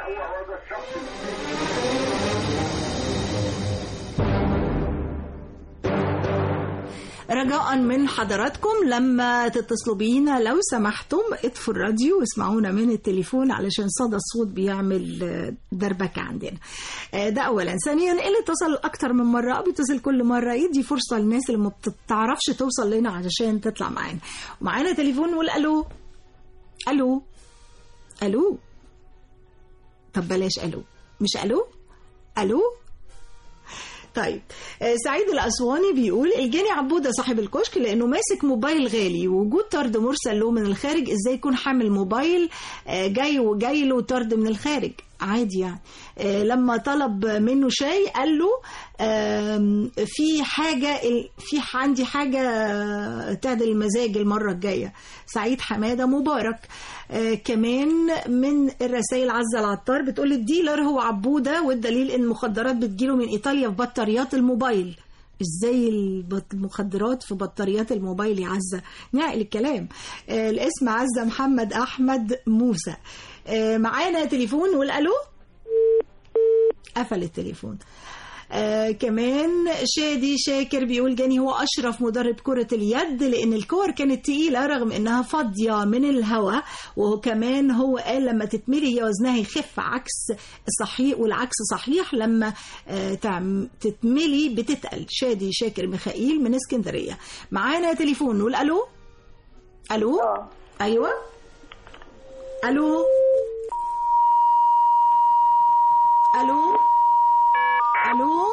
رجاء من حضراتكم لما تتصلوا بينا لو سمحتم اطفوا الراديو واسمعونا من التليفون علشان صدى الصوت بيعمل آه، دربكة عندنا آه، ده اولا ثانيا اللي اتصل اكتر من مرة او بيتصل كل مرة يدي فرصة للناس اللي ما بتعرفش توصل لنا علشان تطلع معانا ومعانا تليفون نقول الو الو الو طب بلاش الو مش الو الو طيب آه، سعيد الأسواني بيقول الجاني عبودة صاحب الكشك لأنه ماسك موبايل غالي وجود طرد مرسل له من الخارج إزاي يكون حامل موبايل آه، جاي وجاي له طرد من الخارج عادي يعني آه، لما طلب منه شاي قال له آم، في حاجة ال- في ح- عندي حاجة تعدل المزاج المرة الجاية سعيد حمادة مبارك آه، كمان من الرسائل عزة العطار بتقول الديلر هو عبودة والدليل ان المخدرات بتجيله من ايطاليا في بطاريات الموبايل ازاي البط- المخدرات في بطاريات الموبايل يا عزة نعقل الكلام آه، الاسم عزة محمد احمد موسى آه، معانا تليفون نقول الو قفل التليفون آه كمان شادي شاكر بيقول جاني هو أشرف مدرب كرة اليد لأن الكور كانت تقيلة رغم إنها فاضية من الهواء وكمان هو قال لما تتملي هي وزنها يخف عكس صحيح والعكس صحيح لما آه تعم- تتملي بتتقل شادي شاكر ميخائيل من اسكندرية معانا تليفون نقول ألو ألو أيوة ألو ألو الو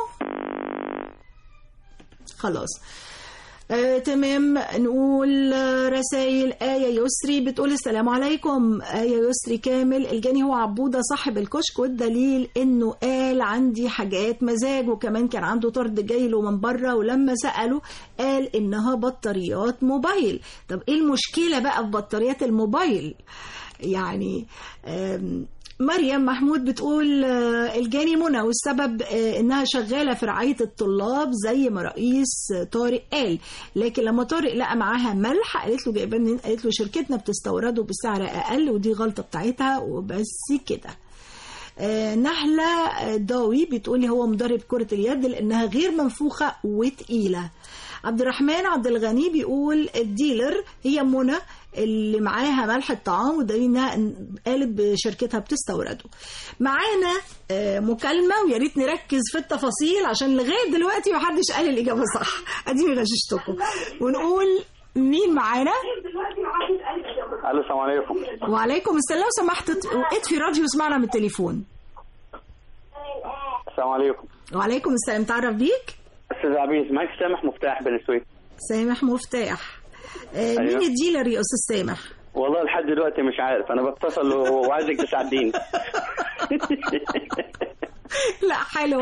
خلاص آه، تمام نقول آه، رسائل آية يسري بتقول السلام عليكم آية يسري كامل الجاني هو عبودة صاحب الكشك والدليل انه قال عندي حاجات مزاج وكمان كان عنده طرد جاي له من بره ولما سأله قال انها بطاريات موبايل طب ايه المشكلة بقى في بطاريات الموبايل يعني آم، مريم محمود بتقول آه، الجاني منى والسبب آه، انها شغاله في رعايه الطلاب زي ما رئيس آه، طارق قال لكن لما طارق لقى معاها ملح قالت له جايباه منين قالت له شركتنا بتستورده بسعر اقل ودي غلطه بتاعتها وبس كده آه، نحلة آه، ضاوي بتقولي هو مدرب كرة اليد لأنها غير منفوخة وتقيلة عبد الرحمن عبد الغني بيقول الديلر هي منى اللي معاها ملح الطعام ودليل انها قالت بشركتها بتستورده. معانا آه، مكالمه ويا ريت نركز في التفاصيل عشان لغايه دلوقتي ما حدش قال الاجابه صح. اديني غششتكم. ونقول مين معانا؟ الو السلام عليكم وعليكم السلام لو سمحت اطفي الراديو واسمعنا من التليفون. السلام عليكم وعليكم السلام تعرف بيك استاذ عبيد معاك سامح مفتاح بن سويف سامح مفتاح آه مين أيوة. الديلر يا استاذ سامح والله لحد دلوقتي مش عارف انا بتصل و- وعايزك تساعديني لا حلوة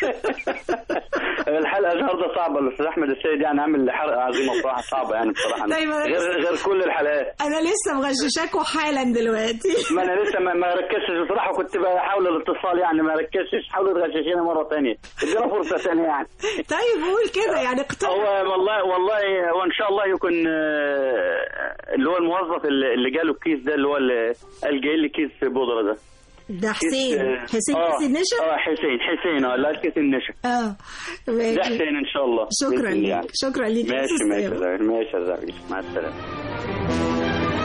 الحلقه النهارده صعبه الاستاذ احمد السيد يعني عامل حلقه عظيمه بصراحه صعبه يعني بصراحه طيب أنا غير غير كل الحلقات انا لسه مغششاكوا حالا دلوقتي ما انا لسه ما, ما ركزتش بصراحه كنت بحاول الاتصال يعني ما ركزتش حاولوا تغششيني مره ثانيه ادينا فرصه ثانيه يعني طيب قول كده يعني اقترح هو والله والله وان شاء الله يكون آه، اللي هو الموظف اللي اللي جاله الكيس ده اللي هو اللي قال جاي لي كيس بودره ده ده حسين آه، حسين آه، كيس النشا اه حسين حسين اه لا كيس النشا اه ده ماشي حسين ان شاء الله شكرا بإذن الله ليك شكرا ليك يا ماشي أستاذ ماشي سامح. يا زعيم، ماشي يا زعيم مع السلامه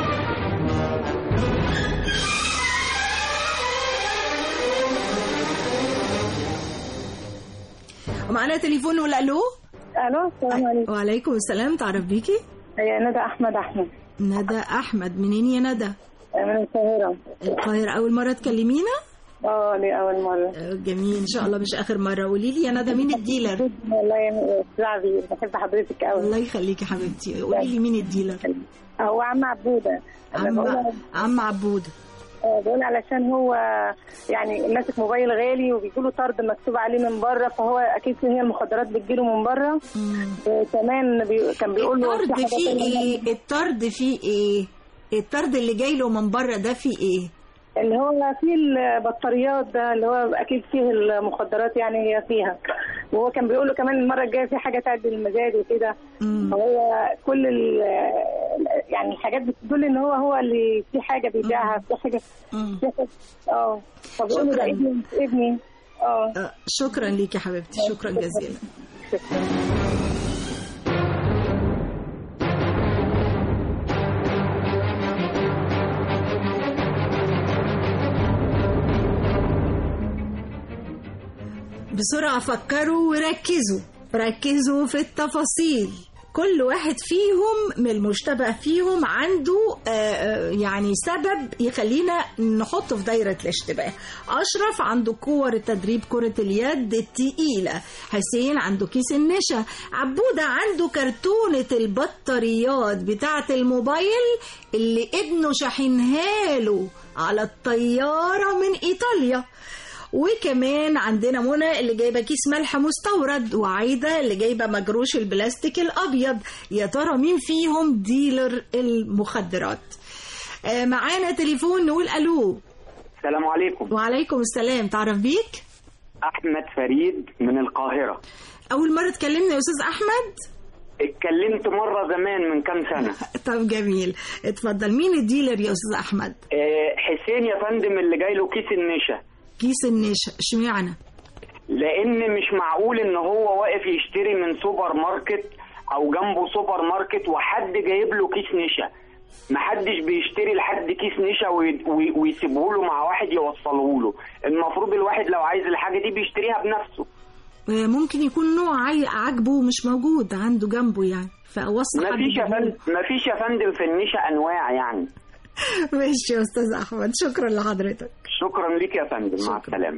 ومعانا تليفون نقول الو الو السلام عليكم وعليكم السلام تعرف بيكي هي ندى احمد احمد ندى احمد منين يا ندى من القاهره القاهره اول مره تكلمينا اه دي اول مره جميل ان شاء الله مش اخر مره قولي لي يا ندى مين الديلر والله يا استاذ عبيد بحب حضرتك قوي الله يخليكي يا حبيبتي قولي لي مين الديلر هو عم عبوده أنا عم بقول- عم عبود آه، بقول علشان هو يعني ماسك موبايل غالي وبيجيله طرد مكتوب عليه من بره فهو اكيد هي المخدرات بتجيله من بره آه، كمان بي... كان بيقول له في الطرد حاجة فيه تانية. ايه الطرد فيه ايه الطرد اللي جاي له من بره ده فيه ايه اللي هو فيه البطاريات ده اللي هو اكيد فيه المخدرات يعني هي فيها وهو كان بيقول له كمان المره الجايه في حاجه تعدل المزاج وكده فهو كل ال يعني الحاجات بتدل ان هو هو اللي في حاجه بيبيعها في حاجه في حاجة- اه فبقول له ده شكراً. ابني ابني اه آه، شكرا ليك يا حبيبتي شكرا جزيلا بسرعة فكروا وركزوا ركزوا في التفاصيل كل واحد فيهم من المشتبه فيهم عنده آه، آه، يعني سبب يخلينا نحطه في دايرة الاشتباه أشرف عنده كور تدريب كرة اليد التقيلة حسين عنده كيس النشا عبودة عنده كرتونة البطاريات بتاعة الموبايل اللي ابنه شاحنها له على الطيارة من إيطاليا وكمان عندنا منى اللي جايبه كيس ملح مستورد وعايده اللي جايبه مجروش البلاستيك الابيض يا ترى مين فيهم ديلر المخدرات آه، معانا تليفون نقول الو السلام عليكم وعليكم السلام تعرف بيك احمد فريد من القاهره اول مره تكلمنا يا استاذ احمد اتكلمت مره زمان من كام سنه طب جميل اتفضل مين الديلر يا استاذ احمد آه، حسين يا فندم اللي جاي له كيس النشا كيس النشا اشمعنى لان مش معقول ان هو واقف يشتري من سوبر ماركت او جنبه سوبر ماركت وحد جايب له كيس نشا محدش بيشتري لحد كيس نشا وي- وي- ويسيبه له مع واحد يوصله له المفروض الواحد لو عايز الحاجه دي بيشتريها بنفسه آه، ممكن يكون نوع عاي- عاجبه مش موجود عنده جنبه يعني فوصى ما حد فيش يا يجيبه. فندم ما فيش يا فندم في النشا انواع يعني ماشي يا استاذ احمد شكرا لحضرتك شكرا ليك يا فندم مع السلامه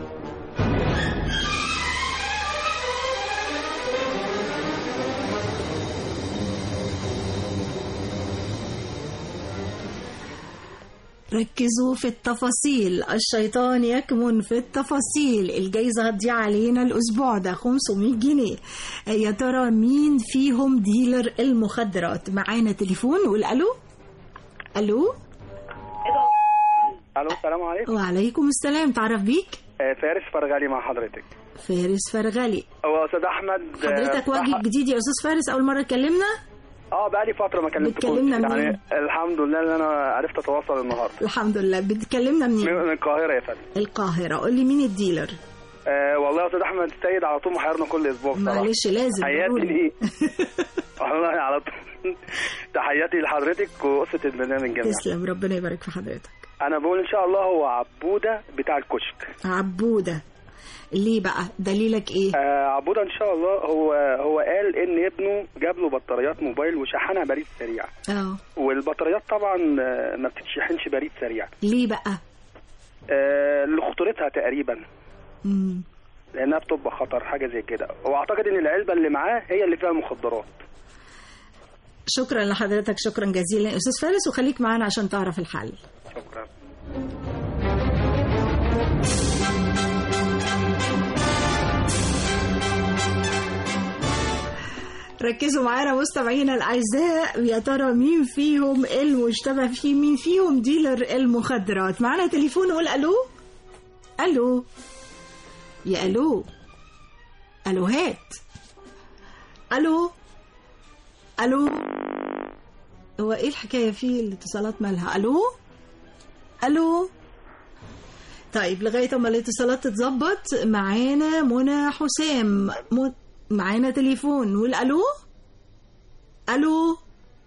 ركزوا في التفاصيل الشيطان يكمن في التفاصيل الجايزة هتضيع علينا الأسبوع ده 500 جنيه يا ترى مين فيهم ديلر المخدرات معانا تليفون نقول ألو ألو الو السلام عليكم وعليكم السلام تعرف بيك آه، فارس فرغلي مع حضرتك فارس فرغلي هو استاذ احمد آه، حضرتك وجه بصراحة- جديد يا أستاذ فارس أول مرة اتكلمنا اه بقالي فتره ما كلمتكوش بتكلمنا منين؟ يعني الحمد لله ان انا عرفت اتواصل النهارده الحمد لله بتكلمنا منين من من القاهره يا فندم القاهرة قول لي مين الديلر آه والله يا استاذ احمد السيد على طول محيرنا كل اسبوع بصراحه معلش لازم تحياتي ضروري. ليه والله على طول تحياتي لحضرتك وقصه البرنامج جميعا تسلم ربنا يبارك في حضرتك انا بقول ان شاء الله هو عبوده بتاع الكشك عبودة ليه بقى دليلك ايه آه عبوده ان شاء الله هو هو قال ان ابنه جاب له بطاريات موبايل وشحنها بريد سريع اه والبطاريات طبعا آه، ما بتتشحنش بريد سريع ليه بقى آه، لخطورتها تقريبا مم. لانها بتبقى خطر حاجه زي كده واعتقد ان العلبه اللي معاه هي اللي فيها المخدرات شكرا لحضرتك شكرا جزيلا استاذ فارس وخليك معانا عشان تعرف الحل شكرا ركزوا معانا مستمعينا الاعزاء يا ترى مين فيهم المشتبه فيه مين فيهم ديلر المخدرات معانا تليفون نقول الو الو يا الو الو هات الو الو هو ايه الحكايه فيه الاتصالات مالها الو الو طيب لغايه اما الاتصالات تتظبط معانا منى حسام م... معانا تليفون نقول الو الو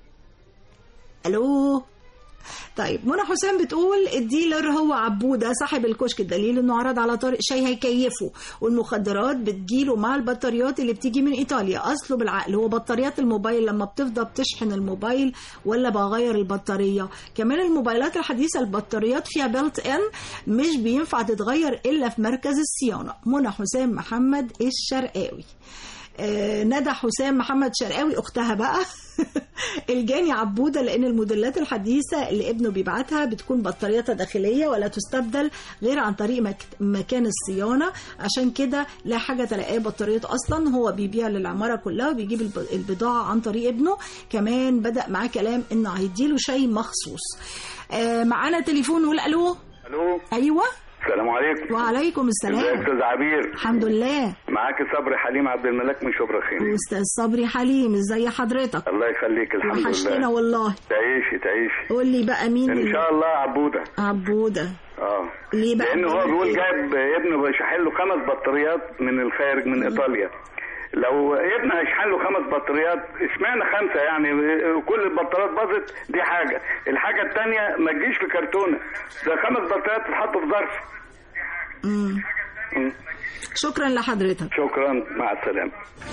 الو طيب منى حسام بتقول الديلر هو عبوده صاحب الكشك الدليل انه عرض على طارق شاي هيكيفه والمخدرات بتجيله مع البطاريات اللي بتيجي من ايطاليا اصله بالعقل هو بطاريات الموبايل لما بتفضى بتشحن الموبايل ولا بغير البطاريه كمان الموبايلات الحديثه البطاريات فيها بلت ان مش بينفع تتغير الا في مركز الصيانه منى حسام محمد الشرقاوي آه، ندى حسام محمد شرقاوي اختها بقى الجاني عبوده لان الموديلات الحديثه اللي ابنه بيبعتها بتكون بطاريتها داخليه ولا تستبدل غير عن طريق مك... مكان الصيانه عشان كده لا حاجه تلاقيه بطاريته اصلا هو بيبيع للعماره كلها وبيجيب الب... البضاعه عن طريق ابنه كمان بدا معاه كلام انه هيديله شيء مخصوص آه معانا تليفون نقول الو الو ايوه السلام عليكم وعليكم السلام ازيك استاذ عبير الحمد لله معاك صبري حليم عبد الملاك من شبرا خيمة استاذ صبري حليم ازي حضرتك الله يخليك الحمد وحشتنا لله والله تعيشي تعيشي قول لي بقى مين ان اللي- شاء الله عبوده عبوده اه ليه بقى لان هو بيقول جايب ابنه شاحن له خمس بطاريات من الخارج من ايطاليا لو ابنه هيشحن له خمس بطاريات اشمعنى خمسه يعني كل البطاريات باظت دي حاجه الحاجه الثانيه ما تجيش في كرتونه ده خمس بطاريات تتحط في ظرف مم. مم. شكرا لحضرتك شكرا مع السلامه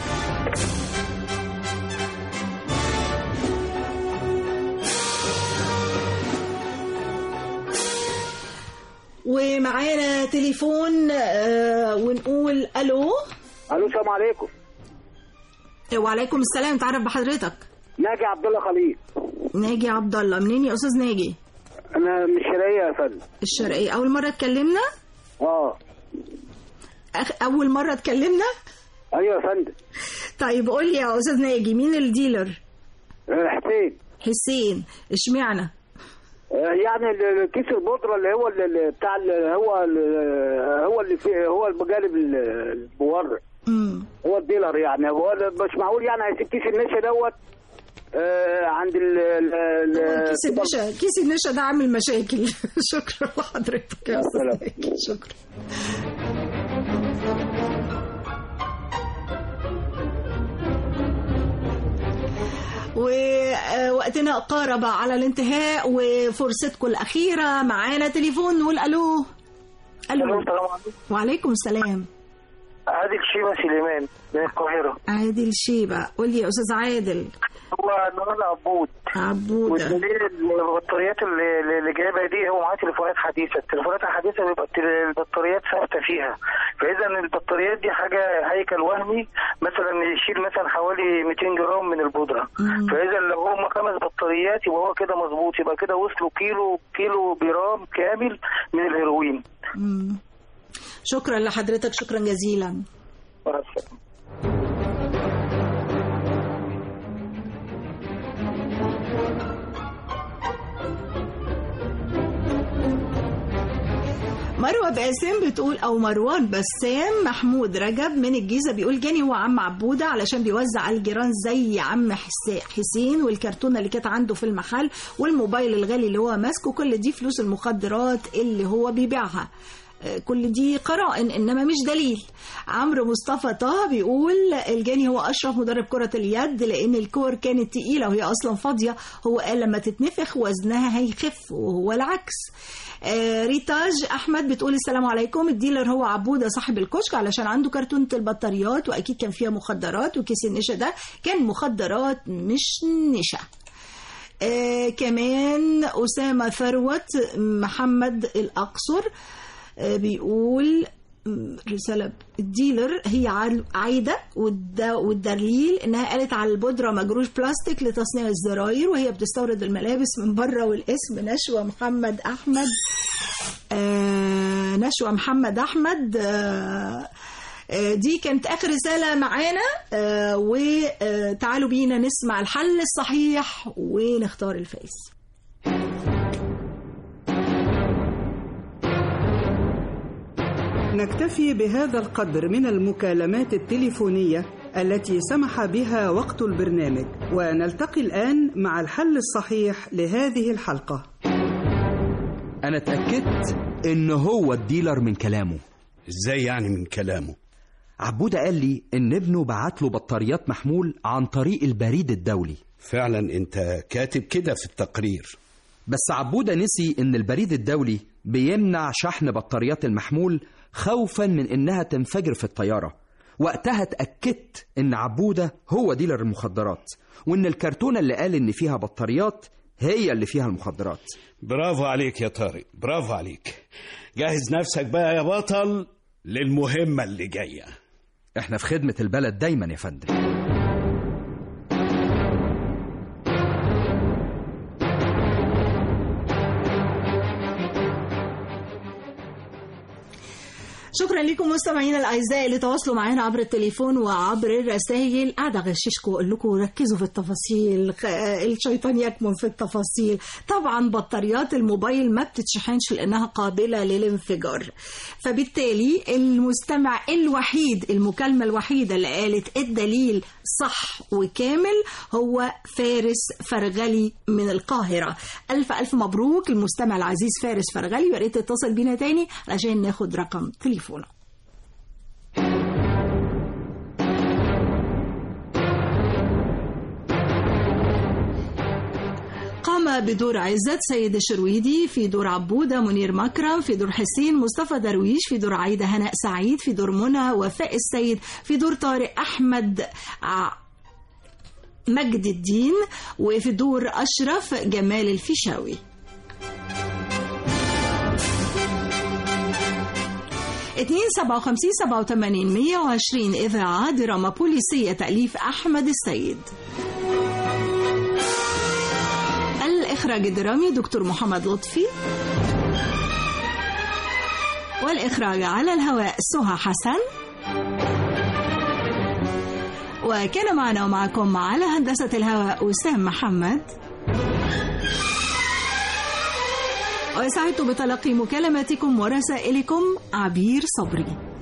ومعانا تليفون آه، ونقول الو الو السلام عليكم وعليكم السلام تعرف بحضرتك ناجي عبد الله خليل ناجي عبد الله منين يا استاذ ناجي انا من الشرقيه يا فندم الشرقيه اول مره اتكلمنا اه أخ... اول مره اتكلمنا ايوه يا فندم طيب قول لي يا استاذ ناجي مين الديلر حسين حسين اشمعنى آه، يعني ال- ال- كيس البودره اللي هو اللي- اللي بتاع اللي هو اللي هو اللي فيه هو المجانب ال- المورد هو الديلر يعني هو ده مش معقول يعني هيسيب كيس النشا دوت آه، عند ال ال- كيس النشا كيس النشا ده عامل مشاكل شكرا لحضرتك يا استاذ ناجي شكرا ووقتنا قارب على الانتهاء وفرصتكم الأخيرة معانا تليفون نقول ألو ألو وعليكم السلام عادل شيبه سليمان من القاهره عادل شيبة قول لي يا أستاذ عادل هو نوال عبود عبودة والدليل البطاريات اللي اللي جايبها دي هو معاه تليفونات حديثه، التليفونات الحديثه بيبقى التل- البطاريات ثابته فيها، فاذا البطاريات دي حاجه هيكل وهمي مثلا يشيل مثلا حوالي 200 جرام من البودره، فاذا لو هم خمس بطاريات يبقى هو كده مظبوط يبقى كده وصلوا كيلو كيلو جرام كامل من الهيروين. مم. شكرا لحضرتك شكرا جزيلا مع السلامه. مروة باسم بتقول او مروان بسام محمود رجب من الجيزه بيقول جاني هو عم عبوده علشان بيوزع على الجيران زي عم حس- حسين والكرتونه اللي كانت عنده في المحل والموبايل الغالي اللي هو ماسكه كل دي فلوس المخدرات اللي هو بيبيعها آه، كل دي قرائن انما مش دليل عمرو مصطفى طه بيقول الجاني هو اشرف مدرب كره اليد لان الكور كانت تقيله وهي اصلا فاضيه هو قال لما تتنفخ وزنها هيخف وهو العكس آه، ريتاج احمد بتقول السلام عليكم الديلر هو عبوده صاحب الكشك علشان عنده كرتونه البطاريات واكيد كان فيها مخدرات وكيس النشا ده كان مخدرات مش نشا آه كمان أسامة ثروت محمد الأقصر آه بيقول م- رسالة الديلر هي عال- عايدة والد- والدليل انها قالت على البودرة مجروش بلاستيك لتصنيع الزراير وهي بتستورد الملابس من بره والاسم نشوى محمد احمد آه نشوى محمد احمد آه آه، دي كانت اخر رساله معانا آه، وتعالوا بينا نسمع الحل الصحيح ونختار الفائز نكتفي بهذا القدر من المكالمات التليفونية التي سمح بها وقت البرنامج ونلتقي الآن مع الحل الصحيح لهذه الحلقة انا اتاكدت ان هو الديلر من كلامه ازاي يعني من كلامه عبوده قال لي ان ابنه بعت له بطاريات محمول عن طريق البريد الدولي فعلا انت كاتب كده في التقرير بس عبوده نسي ان البريد الدولي بيمنع شحن بطاريات المحمول خوفا من انها تنفجر في الطياره وقتها اتاكدت ان عبوده هو ديلر المخدرات وان الكرتونه اللي قال ان فيها بطاريات هي اللي فيها المخدرات برافو عليك يا طارق برافو عليك جهز نفسك بقى يا بطل للمهمة اللي جاية احنا في خدمه البلد دايما يا فندم شكرا لكم مستمعينا الاعزاء اللي تواصلوا معانا عبر التليفون وعبر الرسائل قاعده اغششكم واقول لكم ركزوا في التفاصيل خ- الشيطان يكمن في التفاصيل طبعا بطاريات الموبايل ما بتتشحنش لانها قابله للانفجار فبالتالي المستمع الوحيد المكالمه الوحيده اللي قالت الدليل صح وكامل هو فارس فرغلي من القاهره الف الف مبروك المستمع العزيز فارس فرغلي ويا ريت تتصل بينا تاني عشان ناخد رقم تليفونه قام بدور عزت سيد الشرويدي في دور عبودة منير مكرم في دور حسين مصطفى درويش في دور عايدة هناء سعيد في دور منى وفاء السيد في دور طارق أحمد ع- مجد الدين وفي دور أشرف جمال الفيشاوي اتنين سبعة وخمسين سبعة وثمانين مية وعشرين إذاعة دراما بوليسية تأليف أحمد السيد الإخراج الدرامي دكتور محمد لطفي والإخراج على الهواء سهى حسن وكان معنا ومعكم على هندسة الهواء وسام محمد وسعدت بتلقي مكالماتكم ورسائلكم عبير صبري